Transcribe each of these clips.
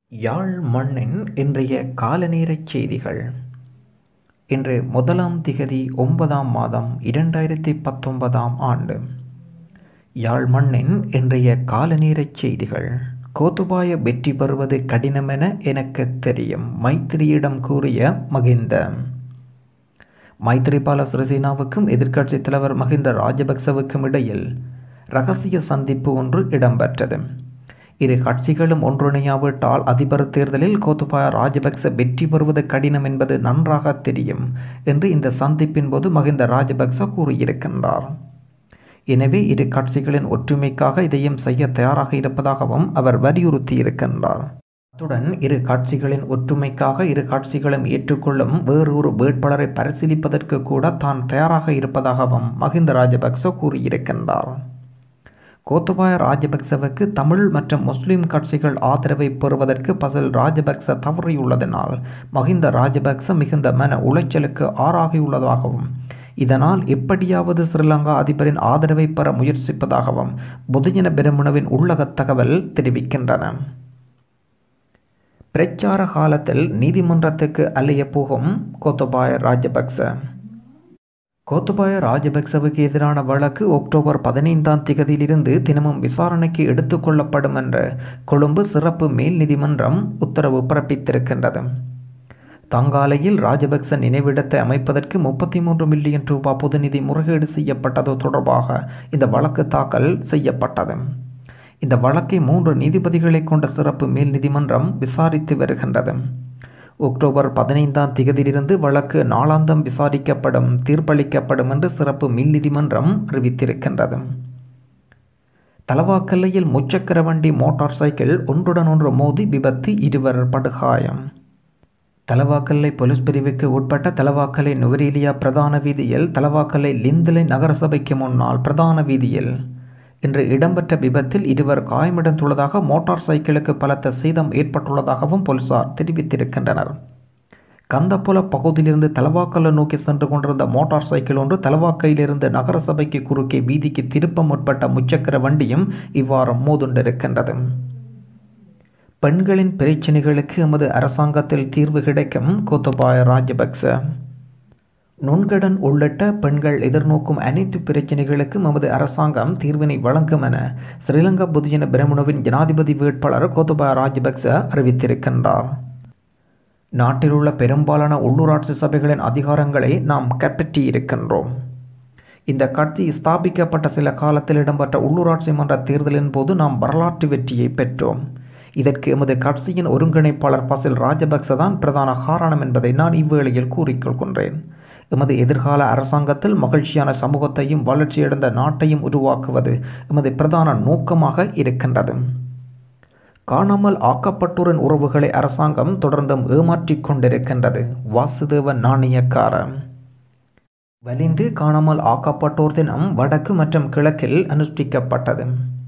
யாழ் மண்ணின் இன்றைய காலநேரச் செய்திகள் இன்று முதலாம் திகதி ஒன்பதாம் மாதம் இரண்டாயிரத்தி பத்தொன்பதாம் ஆண்டு யாழ் மண்ணின் இன்றைய காலநேரச் செய்திகள் கோத்துபாய வெற்றி பெறுவது கடினமென எனக்கு தெரியும் மைத்திரியிடம் கூறிய மகிந்த மைத்திரிபால சிறிசேனாவுக்கும் எதிர்க்கட்சித் தலைவர் மகிந்த ராஜபக்சவுக்கும் இடையில் ரகசிய சந்திப்பு ஒன்று இடம்பெற்றது இரு கட்சிகளும் ஒன்றிணையாவிட்டால் அதிபர் தேர்தலில் கோத்தபாய ராஜபக்ச வெற்றி பெறுவது கடினம் என்பது நன்றாக தெரியும் என்று இந்த சந்திப்பின் போது மகிந்த ராஜபக்ச கூறியிருக்கின்றார் எனவே இரு கட்சிகளின் ஒற்றுமைக்காக இதையும் செய்ய தயாராக இருப்பதாகவும் அவர் வலியுறுத்தியிருக்கின்றார் அத்துடன் இரு கட்சிகளின் ஒற்றுமைக்காக இரு கட்சிகளும் ஏற்றுக்கொள்ளும் வேறொரு வேட்பாளரை பரிசீலிப்பதற்கு கூட தான் தயாராக இருப்பதாகவும் மகிந்த ராஜபக்ச கூறியிருக்கின்றார் கோத்தபாய ராஜபக்சவுக்கு தமிழ் மற்றும் முஸ்லிம் கட்சிகள் ஆதரவை பெறுவதற்கு பசில் ராஜபக்ச தவறியுள்ளதனால் மகிந்த ராஜபக்ச மிகுந்த மன உளைச்சலுக்கு ஆறாகியுள்ளதாகவும் இதனால் எப்படியாவது ஸ்ரீலங்கா அதிபரின் ஆதரவை பெற முயற்சிப்பதாகவும் பொதுஜன பெருமுனவின் உள்ளக தகவல் தெரிவிக்கின்றன பிரச்சார காலத்தில் நீதிமன்றத்துக்கு அலைய போகும் கோத்தபாய ராஜபக்ச கோத்தபாய ராஜபக்சவுக்கு எதிரான வழக்கு அக்டோபர் பதினைந்தாம் திகதியிலிருந்து தினமும் விசாரணைக்கு எடுத்துக்கொள்ளப்படும் என்று கொழும்பு சிறப்பு மேல் நீதிமன்றம் உத்தரவு பிறப்பித்திருக்கின்றது தங்காலையில் ராஜபக்ச நினைவிடத்தை அமைப்பதற்கு முப்பத்தி மூன்று மில்லியன் ரூபாய் பொதுநிதி முறைகேடு செய்யப்பட்டது தொடர்பாக இந்த வழக்கு தாக்கல் செய்யப்பட்டது இந்த வழக்கை மூன்று நீதிபதிகளை கொண்ட சிறப்பு மேல் நீதிமன்றம் விசாரித்து வருகின்றது அக்டோபர் பதினைந்தாம் திகதியிலிருந்து வழக்கு நாளாந்தம் விசாரிக்கப்படும் தீர்ப்பளிக்கப்படும் என்று சிறப்பு மேல் நீதிமன்றம் அறிவித்திருக்கின்றது தலவாக்கல்லையில் முச்சக்கர வண்டி மோட்டார் சைக்கிள் ஒன்றுடன் ஒன்று மோதி விபத்து இருவர் படுகாயம் தலவாக்கல்லை போலீஸ் பிரிவுக்கு உட்பட்ட தலவாக்கலை நுவரேலியா பிரதான வீதியில் தலவாக்கலை லிந்தலை நகரசபைக்கு முன்னால் பிரதான வீதியில் இன்று இடம்பெற்ற விபத்தில் இருவர் காயமடைந்துள்ளதாக மோட்டார் சைக்கிளுக்கு பலத்த சேதம் ஏற்பட்டுள்ளதாகவும் போலீசார் தெரிவித்திருக்கின்றனர் கந்தப்புல பகுதியிலிருந்து தலவாக்கல்ல நோக்கி சென்று கொண்டிருந்த மோட்டார் சைக்கிள் ஒன்று தலவாக்கையிலிருந்து நகரசபைக்கு குறுக்கே வீதிக்கு திருப்ப முற்பட்ட முச்சக்கர வண்டியும் இவ்வாறு மோதுண்டிருக்கின்றது பெண்களின் பிரச்சினைகளுக்கு எமது அரசாங்கத்தில் தீர்வு கிடைக்கும் கோத்தபாய ராஜபக்ச நுண்கடன் உள்ளிட்ட பெண்கள் எதிர்நோக்கும் அனைத்து பிரச்சினைகளுக்கும் எமது அரசாங்கம் தீர்வினை வழங்கும் என ஸ்ரீலங்கா பொதுஜன பிரமுனவின் ஜனாதிபதி வேட்பாளர் கோத்தபாய ராஜபக்ச அறிவித்திருக்கின்றார் நாட்டில் உள்ள பெரும்பாலான உள்ளூராட்சி சபைகளின் அதிகாரங்களை நாம் கைப்பற்றி இருக்கின்றோம் இந்த கட்சி ஸ்தாபிக்கப்பட்ட சில காலத்தில் இடம்பெற்ற உள்ளூராட்சி மன்ற தேர்தலின் போது நாம் வரலாற்று வெற்றியை பெற்றோம் இதற்கு எமது கட்சியின் ஒருங்கிணைப்பாளர் பசில் ராஜபக்ச தான் பிரதான காரணம் என்பதை நான் இவ்வேளையில் கூறிக்கொள்கின்றேன் எமது எதிர்கால அரசாங்கத்தில் மகிழ்ச்சியான சமூகத்தையும் வளர்ச்சியடைந்த நாட்டையும் உருவாக்குவது எமது பிரதான நோக்கமாக இருக்கின்றது காணாமல் ஆக்கப்பட்டோரின் உறவுகளை அரசாங்கம் தொடர்ந்தும் ஏமாற்றிக் கொண்டிருக்கின்றது வாசுதேவன் நாணயக்காரன் வலிந்து காணாமல் ஆக்கப்பட்டோர் தினம் வடக்கு மற்றும் கிழக்கில் அனுஷ்டிக்கப்பட்டது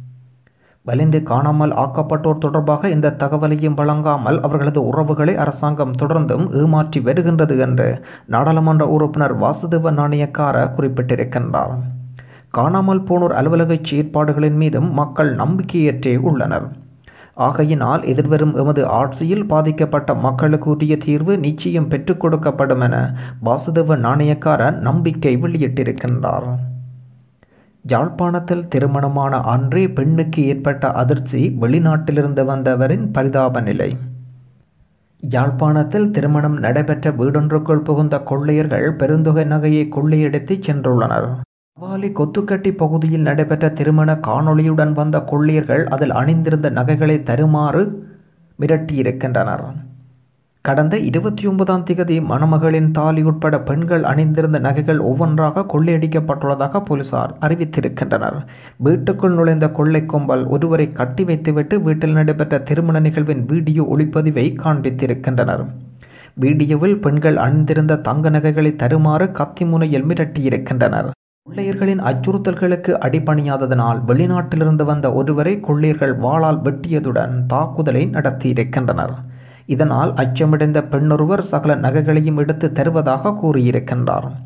வலிந்து காணாமல் ஆக்கப்பட்டோர் தொடர்பாக எந்த தகவலையும் வழங்காமல் அவர்களது உறவுகளை அரசாங்கம் தொடர்ந்தும் ஏமாற்றி வருகின்றது என்று நாடாளுமன்ற உறுப்பினர் வாசுதேவ நாணயக்கார குறிப்பிட்டிருக்கின்றார் காணாமல் போனோர் அலுவலக செயற்பாடுகளின் மீதும் மக்கள் நம்பிக்கையற்றே உள்ளனர் ஆகையினால் எதிர்வரும் எமது ஆட்சியில் பாதிக்கப்பட்ட மக்களுக்கு உரிய தீர்வு நிச்சயம் பெற்றுக் கொடுக்கப்படும் என வாசுதேவ நாணயக்கார நம்பிக்கை வெளியிட்டிருக்கின்றார் யாழ்ப்பாணத்தில் திருமணமான அன்றே பெண்ணுக்கு ஏற்பட்ட அதிர்ச்சி வெளிநாட்டிலிருந்து வந்தவரின் பரிதாப நிலை யாழ்ப்பாணத்தில் திருமணம் நடைபெற்ற வீடொன்றுக்குள் புகுந்த கொள்ளையர்கள் பெருந்தொகை நகையை கொள்ளையடித்து சென்றுள்ளனர் வாலி கொத்துக்கட்டி பகுதியில் நடைபெற்ற திருமண காணொளியுடன் வந்த கொள்ளையர்கள் அதில் அணிந்திருந்த நகைகளை தருமாறு மிரட்டியிருக்கின்றனர் கடந்த இருபத்தி ஒன்பதாம் திகதி மணமகளின் தாலி உட்பட பெண்கள் அணிந்திருந்த நகைகள் ஒவ்வொன்றாக கொள்ளையடிக்கப்பட்டுள்ளதாக போலீசார் அறிவித்திருக்கின்றனர் வீட்டுக்குள் நுழைந்த கொள்ளை கும்பல் ஒருவரை கட்டி வைத்துவிட்டு வீட்டில் நடைபெற்ற திருமண நிகழ்வின் வீடியோ ஒளிப்பதிவை காண்பித்திருக்கின்றனர் வீடியோவில் பெண்கள் அணிந்திருந்த தங்க நகைகளை தருமாறு கத்தி முனையில் மிரட்டியிருக்கின்றனர் கொள்ளையர்களின் அச்சுறுத்தல்களுக்கு அடிபணியாததனால் வெளிநாட்டிலிருந்து வந்த ஒருவரை கொள்ளையர்கள் வாளால் வெட்டியதுடன் தாக்குதலை நடத்தியிருக்கின்றனர் இதனால் அச்சமடைந்த பெண்ணொருவர் சகல நகைகளையும் எடுத்து தருவதாக கூறியிருக்கின்றார்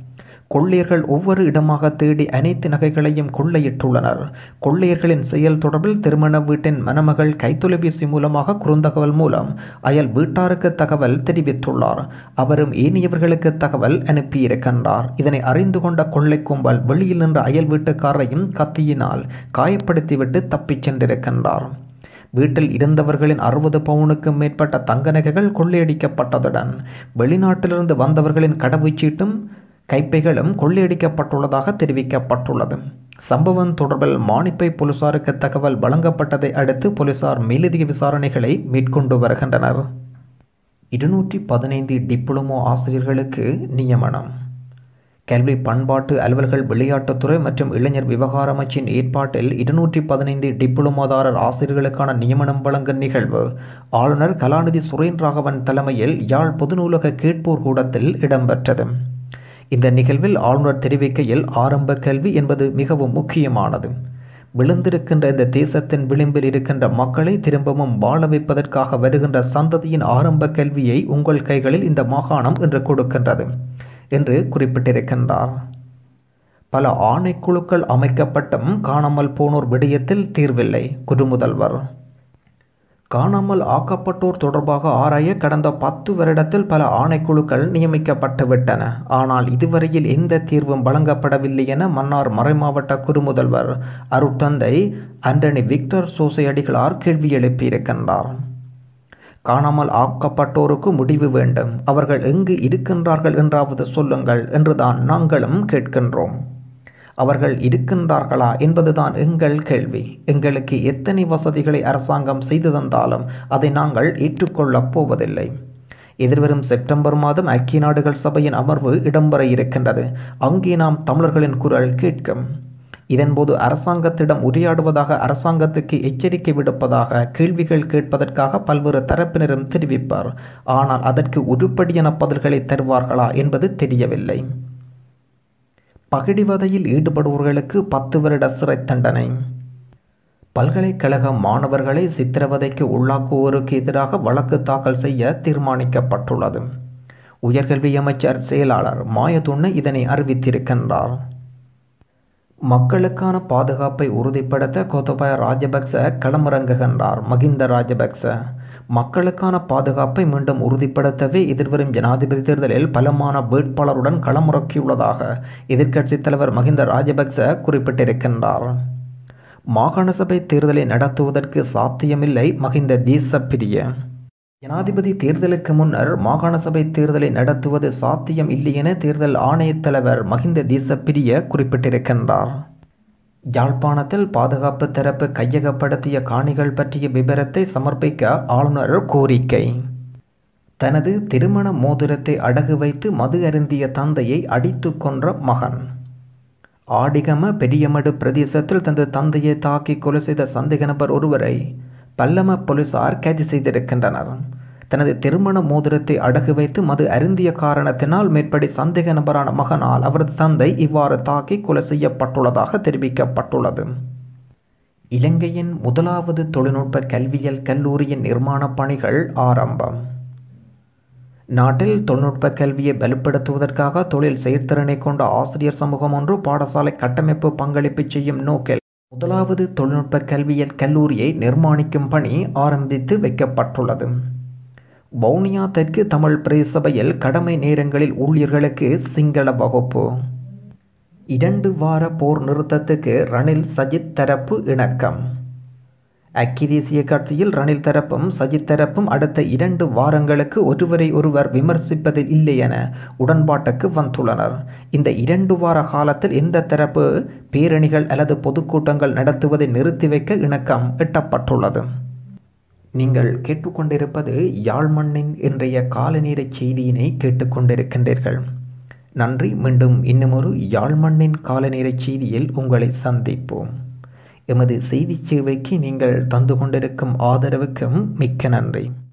கொள்ளையர்கள் ஒவ்வொரு இடமாக தேடி அனைத்து நகைகளையும் கொள்ளையிட்டுள்ளனர் கொள்ளையர்களின் செயல் தொடர்பில் திருமண வீட்டின் மணமகள் கைத்தொலைபேசி மூலமாக குறுந்தகவல் மூலம் அயல் வீட்டாருக்கு தகவல் தெரிவித்துள்ளார் அவரும் ஏனையவர்களுக்கு தகவல் அனுப்பியிருக்கின்றார் இதனை அறிந்து கொண்ட கொள்ளை கும்பல் வெளியில் நின்ற அயல் வீட்டுக்காரரையும் கத்தியினால் காயப்படுத்திவிட்டு தப்பிச் சென்றிருக்கின்றார் வீட்டில் இருந்தவர்களின் அறுபது பவுனுக்கும் மேற்பட்ட தங்க நகைகள் கொள்ளையடிக்கப்பட்டதுடன் வெளிநாட்டிலிருந்து வந்தவர்களின் கடவுச்சீட்டும் கைப்பைகளும் கொள்ளையடிக்கப்பட்டுள்ளதாக தெரிவிக்கப்பட்டுள்ளது சம்பவம் தொடர்பில் மானிப்பை போலீசாருக்கு தகவல் வழங்கப்பட்டதை அடுத்து போலீசார் மேலதிக விசாரணைகளை மேற்கொண்டு வருகின்றனர் இருநூற்றி பதினைந்து டிப்ளமோ ஆசிரியர்களுக்கு நியமனம் கல்வி பண்பாட்டு அலுவல்கள் விளையாட்டுத்துறை மற்றும் இளைஞர் விவகார அமைச்சின் ஏற்பாட்டில் இருநூற்றி பதினைந்து டிப்ளமோதாரர் ஆசிரியர்களுக்கான நியமனம் வழங்கும் நிகழ்வு ஆளுநர் கலாநிதி சுரேன் ராகவன் தலைமையில் யாழ் பொதுநூலக கேட்போர் கூடத்தில் இடம்பெற்றது இந்த நிகழ்வில் ஆளுநர் தெரிவிக்கையில் ஆரம்ப கல்வி என்பது மிகவும் முக்கியமானது விழுந்திருக்கின்ற இந்த தேசத்தின் விளிம்பில் இருக்கின்ற மக்களை திரும்பவும் வாழ வைப்பதற்காக வருகின்ற சந்ததியின் ஆரம்ப கல்வியை உங்கள் கைகளில் இந்த மாகாணம் இன்று கொடுக்கின்றது என்று குறிப்பிட்டிருக்கின்றார் பல ஆணைக்குழுக்கள் அமைக்கப்பட்டும் காணாமல் போனோர் விடயத்தில் தீர்வில்லை குறுமுதல்வர் காணாமல் ஆக்கப்பட்டோர் தொடர்பாக ஆராய கடந்த பத்து வருடத்தில் பல ஆணைக்குழுக்கள் நியமிக்கப்பட்டுவிட்டன ஆனால் இதுவரையில் எந்த தீர்வும் வழங்கப்படவில்லை என மன்னார் மறைமாவட்ட குறுமுதல்வர் அருட்தந்தை ஆண்டனி விக்டர் சோசையடிகளார் கேள்வி எழுப்பியிருக்கின்றார் காணாமல் ஆக்கப்பட்டோருக்கு முடிவு வேண்டும் அவர்கள் எங்கு இருக்கின்றார்கள் என்றாவது சொல்லுங்கள் என்றுதான் நாங்களும் கேட்கின்றோம் அவர்கள் இருக்கின்றார்களா என்பதுதான் எங்கள் கேள்வி எங்களுக்கு எத்தனை வசதிகளை அரசாங்கம் செய்து தந்தாலும் அதை நாங்கள் ஏற்றுக்கொள்ளப் போவதில்லை எதிர்வரும் செப்டம்பர் மாதம் ஐக்கிய நாடுகள் சபையின் அமர்வு இடம்பெற இருக்கின்றது அங்கே நாம் தமிழர்களின் குரல் கேட்கும் இதன்போது அரசாங்கத்திடம் உரையாடுவதாக அரசாங்கத்துக்கு எச்சரிக்கை விடுப்பதாக கேள்விகள் கேட்பதற்காக பல்வேறு தரப்பினரும் தெரிவிப்பார் ஆனால் அதற்கு உருப்படியான பதில்களை தருவார்களா என்பது தெரியவில்லை பகிடிவதையில் ஈடுபடுவோர்களுக்கு பத்து வருட சிறை தண்டனை பல்கலைக்கழக மாணவர்களை சித்திரவதைக்கு உள்ளாக்குவோருக்கு எதிராக வழக்கு தாக்கல் செய்ய தீர்மானிக்கப்பட்டுள்ளது உயர்கல்வி அமைச்சர் செயலாளர் மாயதுண்ண இதனை அறிவித்திருக்கின்றார் மக்களுக்கான பாதுகாப்பை உறுதிப்படுத்த கோத்தபாய ராஜபக்ச களமிறங்குகின்றார் மகிந்த ராஜபக்ச மக்களுக்கான பாதுகாப்பை மீண்டும் உறுதிப்படுத்தவே எதிர்வரும் ஜனாதிபதி தேர்தலில் பலமான வேட்பாளருடன் களமிறக்கியுள்ளதாக எதிர்க்கட்சித் தலைவர் மகிந்த ராஜபக்ச குறிப்பிட்டிருக்கின்றார் மாகாண சபை தேர்தலை நடத்துவதற்கு சாத்தியமில்லை மகிந்த தேசப்பிரிய ஜனாதிபதி தேர்தலுக்கு முன்னர் மாகாண சபை தேர்தலை நடத்துவது சாத்தியம் இல்லை என தேர்தல் ஆணையத் தலைவர் மகிந்த தேசப்பிரிய குறிப்பிட்டிருக்கின்றார் யாழ்ப்பாணத்தில் பாதுகாப்பு தரப்பு கையகப்படுத்திய காணிகள் பற்றிய விபரத்தை சமர்ப்பிக்க ஆளுநர் கோரிக்கை தனது திருமண மோதிரத்தை அடகு வைத்து மது அருந்திய தந்தையை அடித்து கொன்ற மகன் ஆடிகம பெரியமடு பிரதேசத்தில் தனது தந்தையை தாக்கி கொலை செய்த சந்தேக நபர் ஒருவரை பல்லம போலீசார் கைது செய்திருக்கின்றனர் தனது திருமண மோதிரத்தை அடகு வைத்து மது அருந்திய காரணத்தினால் மேற்படி சந்தேக நபரான மகனால் அவரது தந்தை இவ்வாறு தாக்கி கொலை செய்யப்பட்டுள்ளதாக தெரிவிக்கப்பட்டுள்ளது இலங்கையின் முதலாவது தொழில்நுட்ப கல்வியல் கல்லூரியின் நிர்மாணப் பணிகள் ஆரம்பம் நாட்டில் தொழில்நுட்ப கல்வியை வலுப்படுத்துவதற்காக தொழில் செயற்திறனை கொண்ட ஆசிரியர் சமூகம் ஒன்று பாடசாலை கட்டமைப்பு பங்களிப்பு செய்யும் நோக்கில் முதலாவது தொழில்நுட்ப கல்வியல் கல்லூரியை நிர்மாணிக்கும் பணி ஆரம்பித்து வைக்கப்பட்டுள்ளது வவுனியா தெற்கு தமிழ் பிரதேசபையில் கடமை நேரங்களில் ஊழியர்களுக்கு சிங்கள வகுப்பு இரண்டு வார போர் நிறுத்தத்துக்கு ரணில் சஜித் தரப்பு இணக்கம் ஐக்கிய தேசிய கட்சியில் ரணில் தரப்பும் சஜித் தரப்பும் அடுத்த இரண்டு வாரங்களுக்கு ஒருவரை ஒருவர் விமர்சிப்பதில் இல்லை என உடன்பாட்டுக்கு வந்துள்ளனர் இந்த இரண்டு வார காலத்தில் எந்த தரப்பு பேரணிகள் அல்லது பொதுக்கூட்டங்கள் நடத்துவதை நிறுத்தி வைக்க இணக்கம் எட்டப்பட்டுள்ளது நீங்கள் கேட்டுக்கொண்டிருப்பது யாழ்மண்ணின் இன்றைய காலநேர செய்தியினை கேட்டுக்கொண்டிருக்கின்றீர்கள் நன்றி மீண்டும் இன்னுமொரு யாழ்மண்ணின் காலநேர செய்தியில் உங்களை சந்திப்போம் எமது செய்தி சேவைக்கு நீங்கள் தந்து கொண்டிருக்கும் ஆதரவுக்கும் மிக்க நன்றி